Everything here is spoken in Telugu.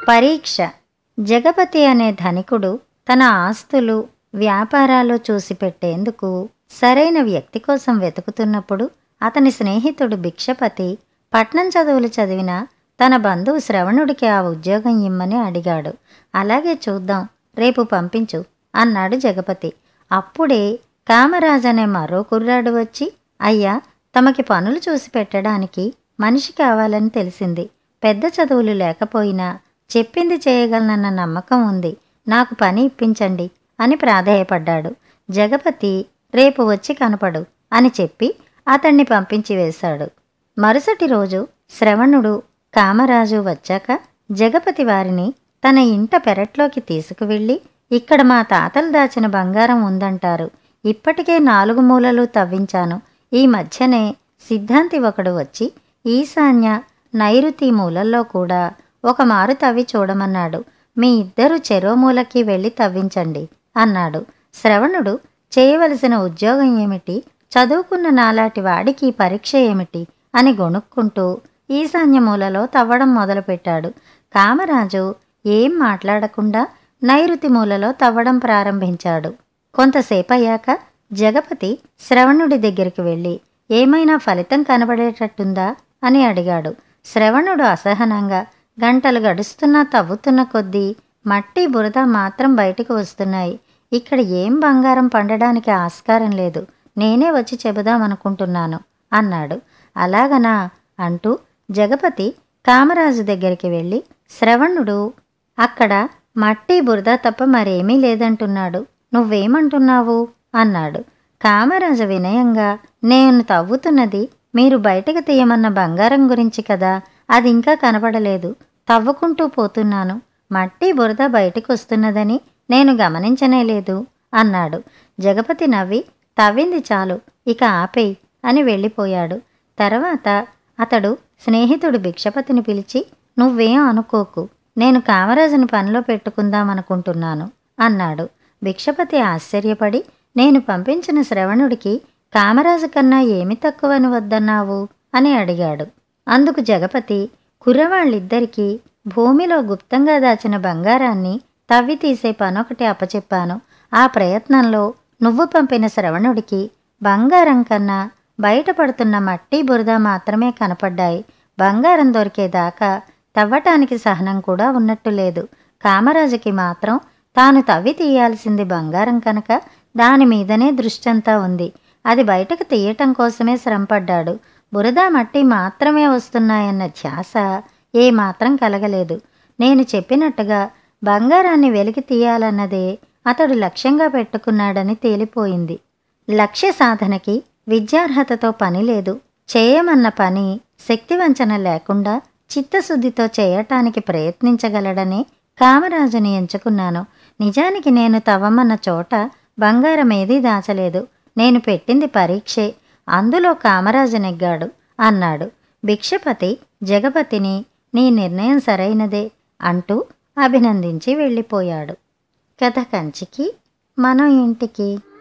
పరీక్ష జగపతి అనే ధనికుడు తన ఆస్తులు వ్యాపారాలు చూసి పెట్టేందుకు సరైన వ్యక్తి కోసం వెతుకుతున్నప్పుడు అతని స్నేహితుడు భిక్షపతి పట్నం చదువులు చదివిన తన బంధువు శ్రవణుడికి ఆ ఉద్యోగం ఇమ్మని అడిగాడు అలాగే చూద్దాం రేపు పంపించు అన్నాడు జగపతి అప్పుడే కామరాజ్ అనే మరో కుర్రాడు వచ్చి అయ్యా తమకి పనులు చూసి పెట్టడానికి మనిషి కావాలని తెలిసింది పెద్ద చదువులు లేకపోయినా చెప్పింది చేయగలనన్న నమ్మకం ఉంది నాకు పని ఇప్పించండి అని ప్రాధేయపడ్డాడు జగపతి రేపు వచ్చి కనపడు అని చెప్పి అతన్ని పంపించి వేశాడు మరుసటి రోజు శ్రవణుడు కామరాజు వచ్చాక జగపతి వారిని తన ఇంట పెరట్లోకి తీసుకువెళ్ళి ఇక్కడ మా తాతలు దాచిన బంగారం ఉందంటారు ఇప్పటికే నాలుగు మూలలు తవ్వించాను ఈ మధ్యనే సిద్ధాంతి ఒకడు వచ్చి ఈశాన్య నైరుతి మూలల్లో కూడా ఒక మారు తవ్వి చూడమన్నాడు మీ ఇద్దరు చెరో మూలకి వెళ్ళి తవ్వించండి అన్నాడు శ్రవణుడు చేయవలసిన ఉద్యోగం ఏమిటి చదువుకున్న నాలాటి వాడికి ఈ పరీక్ష ఏమిటి అని గొణుక్కుంటూ ఈశాన్య మూలలో తవ్వడం మొదలుపెట్టాడు కామరాజు ఏం మాట్లాడకుండా నైరుతి మూలలో తవ్వడం ప్రారంభించాడు కొంతసేపయ్యాక జగపతి శ్రవణుడి దగ్గరికి వెళ్ళి ఏమైనా ఫలితం కనబడేటట్టుందా అని అడిగాడు శ్రవణుడు అసహనంగా గంటలు గడుస్తున్నా తవ్వుతున్న కొద్దీ మట్టి బురద మాత్రం బయటకు వస్తున్నాయి ఇక్కడ ఏం బంగారం పండడానికి ఆస్కారం లేదు నేనే వచ్చి చెబుదామనుకుంటున్నాను అన్నాడు అలాగనా అంటూ జగపతి కామరాజు దగ్గరికి వెళ్ళి శ్రవణుడు అక్కడ మట్టి బురద తప్ప మరేమీ లేదంటున్నాడు నువ్వేమంటున్నావు అన్నాడు కామరాజు వినయంగా నేను తవ్వుతున్నది మీరు బయటకు తీయమన్న బంగారం గురించి కదా అది ఇంకా కనబడలేదు తవ్వుకుంటూ పోతున్నాను మట్టి బురద బయటకు వస్తున్నదని నేను గమనించనే లేదు అన్నాడు జగపతి నవ్వి తవ్వింది చాలు ఇక ఆపేయ్ అని వెళ్ళిపోయాడు తర్వాత అతడు స్నేహితుడు భిక్షపతిని పిలిచి నువ్వేం అనుకోకు నేను కామరాజుని పనిలో పెట్టుకుందామనుకుంటున్నాను అన్నాడు భిక్షపతి ఆశ్చర్యపడి నేను పంపించిన శ్రవణుడికి కామరాజు కన్నా ఏమి తక్కువని వద్దన్నావు అని అడిగాడు అందుకు జగపతి కుర్రవాళ్ళిద్దరికీ భూమిలో గుప్తంగా దాచిన బంగారాన్ని తవ్వి తీసే పనొకటి అప్పచెప్పాను ఆ ప్రయత్నంలో నువ్వు పంపిన శ్రవణుడికి బంగారం కన్నా బయటపడుతున్న మట్టి బురద మాత్రమే కనపడ్డాయి బంగారం దొరికేదాకా తవ్వటానికి సహనం కూడా ఉన్నట్టు లేదు కామరాజుకి మాత్రం తాను తవ్వి తీయాల్సింది బంగారం కనుక దాని మీదనే దృష్టంతా ఉంది అది బయటకు తీయటం కోసమే శ్రమపడ్డాడు బురద మట్టి మాత్రమే వస్తున్నాయన్న ధ్యాస ఏమాత్రం కలగలేదు నేను చెప్పినట్టుగా బంగారాన్ని వెలికి తీయాలన్నదే అతడు లక్ష్యంగా పెట్టుకున్నాడని తేలిపోయింది లక్ష్య సాధనకి విద్యార్హతతో పని లేదు చేయమన్న పని శక్తివంచన లేకుండా చిత్తశుద్ధితో చేయటానికి ప్రయత్నించగలడని కామరాజుని ఎంచుకున్నాను నిజానికి నేను తవ్వమన్న చోట బంగారం ఏదీ దాచలేదు నేను పెట్టింది పరీక్షే అందులో కామరాజు నెగ్గాడు అన్నాడు భిక్షపతి జగపతిని నీ నిర్ణయం సరైనదే అంటూ అభినందించి వెళ్ళిపోయాడు కథ కంచికి మనం ఇంటికి